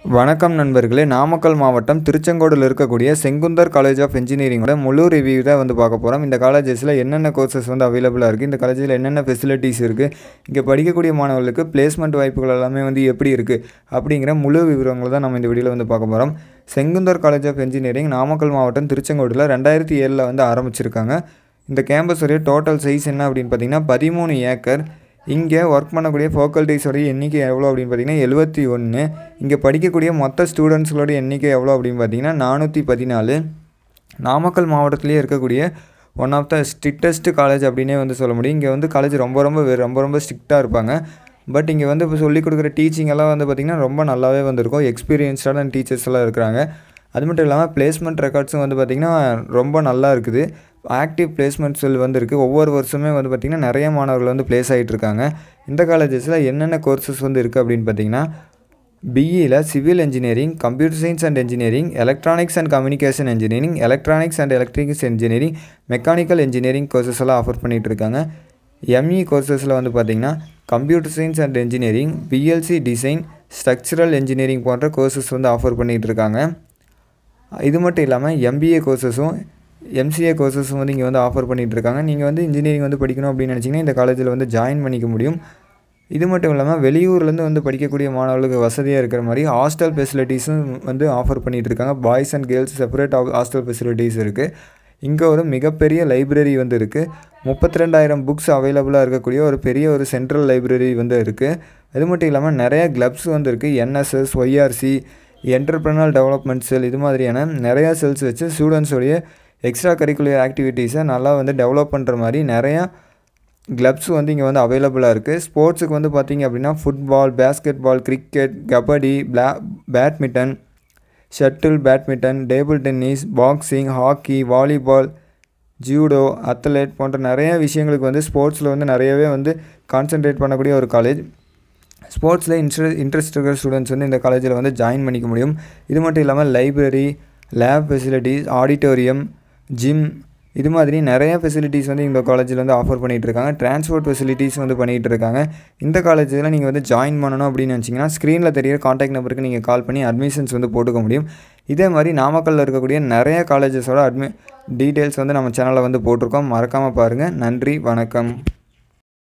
வணக்கம் நண்பர்களே நாமக்கல் மாவட்டம் திருச்செங்கோடில் இருக்கக்கூடிய செங்குந்தர் காலேஜ் ஆஃப் இன்ஜினியரிங்கோட முழு ரிவ்யூ தான் வந்து பார்க்க போகிறோம் இந்த காலேஜஸில் என்னென்ன கோர்சஸ் வந்து அவைலபிளாக இருக்குது இந்த காலேஜில் என்னென்ன ஃபெசிலிட்டிஸ் இருக்குது இங்கே படிக்கக்கூடிய மாணவர்களுக்கு பிளேஸ்மெண்ட் வாய்ப்புகள் எல்லாமே வந்து எப்படி இருக்குது அப்படிங்கிற முழு விவரங்களை தான் நம்ம இந்த வீடியோவில் வந்து பார்க்க போகிறோம் Sengunthar college of engineering Namakkal மாவட்டம் திருச்செங்கோடில் ரெண்டாயிரத்தி ஏழில் வந்து ஆரம்பிச்சிருக்காங்க இந்த கேம்பஸுடைய டோட்டல் சைஸ் என்ன அப்படின்னு பார்த்தீங்கன்னா பதிமூணு ஏக்கர் இங்கே ஒர்க் பண்ணக்கூடிய ஃபேக்கல்ட்டிஸோடைய எண்ணிக்கை எவ்வளோ அப்படின்னு பார்த்தீங்கன்னா எழுபத்தி ஒன்று இங்கே படிக்கக்கூடிய மொத்த ஸ்டூடெண்ட்ஸுகளோட எண்ணிக்கை எவ்வளோ அப்படின்னு பார்த்தீங்கன்னா நானூற்றி பதினாலு நாமக்கல் மாவட்டத்திலே இருக்கக்கூடிய one of the strictest college அப்படின்னே வந்து சொல்ல முடியும் இங்கே வந்து காலேஜ் ரொம்ப ரொம்ப வே- ரொம்ப ரொம்ப ஸ்ட்ரிக்டாக இருப்பாங்க பட் இங்கே வந்து இப்போ சொல்லிக் கொடுக்குற டீச்சிங் எல்லாம் வந்து பார்த்திங்கன்னா ரொம்ப நல்லாவே வந்திருக்கும் எக்ஸ்பீரியன்ஸ்டான டீச்சர்ஸ் எல்லாம் இருக்கிறாங்க அது மட்டும் இல்லாமல் பிளேஸ்மெண்ட் ரெக்கார்ட்ஸும் வந்து பார்த்திங்கன்னா ரொம்ப நல்லா இருக்குது ஆக்டிவ் பிளேஸ்மெண்ட் செல் வந்து இருக்குது ஒவ்வொரு வருஷமே வந்து பார்த்திங்கன்னா நிறைய மாணவர்கள் வந்து ப்ளேஸ் ஆகிட்டு இருக்காங்க இந்த காலேஜஸில் என்னென்ன கோர்சஸ் வந்து இருக்குது அப்படின்னு பார்த்தீங்கன்னா பிஇயில் civil engineering computer science and engineering electronics and communication engineering electronics and electrics engineering mechanical engineering courses எல்லாம் ஆஃபர் பண்ணிகிட்டு இருக்காங்க எம்இ கோர்சஸில் வந்து பார்த்திங்கன்னா computer science and engineering PLC design structural engineering போன்ற கோர்சஸ் வந்து ஆஃபர் பண்ணிகிட்டு இருக்காங்க இது மட்டும் இல்லாமல் எம்பிஏ கோர்சஸும் எம்சிஏ கோர்சஸும் வந்து இங்கே வந்து ஆஃபர் பண்ணிகிட்டு இருக்காங்க நீங்கள் வந்து இன்ஜினியரிங் வந்து படிக்கணும் அப்படின்னு நினச்சிங்கன்னா இந்த காலேஜில் வந்து ஜாயின் பண்ணிக்க முடியும் இது மட்டும் இல்லாமல் வெளியூர்லேருந்து வந்து படிக்கக்கூடிய மாணவர்களுக்கு வசதியாக இருக்கிற மாதிரி ஹாஸ்டல் ஃபெசிலிட்டிஸும் வந்து ஆஃபர் பண்ணிகிட்டு இருக்காங்க boys and girls separate hostel facilities இருக்குது இங்கே ஒரு மிகப்பெரிய லைப்ரரி வந்து இருக்குது முப்பத்தி ரெண்டாயிரம் புக்ஸ் அவைலபிளாக இருக்கக்கூடிய ஒரு பெரிய ஒரு சென்ட்ரல் லைப்ரரி வந்து இருக்குது அது மட்டும் இல்லாமல் நிறைய கிளப்ஸ் வந்து இருக்குது NSS YRC entrepreneurial development cell இது மாதிரியான நிறையா செல்ஸ் வச்சு ஸ்டூடெண்ட்ஸோடைய எக்ஸ்ட்ரா கரிக்குலர் ஆக்டிவிட்டீஸை நல்லா வந்து டெவலப் பண்ணுற மாதிரி நிறையா கிளப்ஸ் வந்து இங்கே வந்து அவைலபிளாக இருக்குது ஸ்போர்ட்ஸுக்கு வந்து பார்த்தீங்க அப்படின்னா football basketball cricket kabaddi பிளா badminton shuttle badminton table tennis boxing hockey volleyball judo athlete போன்ற நிறைய விஷயங்களுக்கு வந்து ஸ்போர்ட்ஸில் வந்து நிறையவே வந்து கான்சென்ட்ரேட் பண்ணக்கூடிய ஒரு காலேஜ் ஸ்போர்ட்ஸில் இன்ட்ரெ இன்ட்ரெஸ்ட் இருக்கிற ஸ்டூடெண்ட்ஸ் வந்து இந்த காலேஜில் வந்து ஜாயின் பண்ணிக்க முடியும் இது மட்டும் இல்லாமல் library lab facilities auditorium gym இது மாதிரி நிறைய ஃபெசிலிட்டிஸ் வந்து இந்த காலேஜில் வந்து ஆஃபர் பண்ணிகிட்டு இருக்காங்க டிரான்ஸ்போர்ட் ஃபெசிலிட்டிஸ் வந்து பண்ணிகிட்டு இருக்காங்க இந்த காலேஜில் நீங்கள் வந்து ஜாயின் பண்ணணும் அப்படின்னு நினச்சிங்கன்னா ஸ்க்ரீனில் தெரியிற காண்டாக்ட் நம்பருக்கு நீங்கள் கால் பண்ணி அட்மிஷன்ஸ் வந்து போட்டுக்க முடியும் இதே மாதிரி நாமக்கல்லில் இருக்கக்கூடிய நிறைய காலேஜஸோட அட்மி டீட்டெயில்ஸ் வந்து நம்ம சேனலில் வந்து போட்டிருக்கோம் மறக்காமல் பாருங்கள் நன்றி வணக்கம்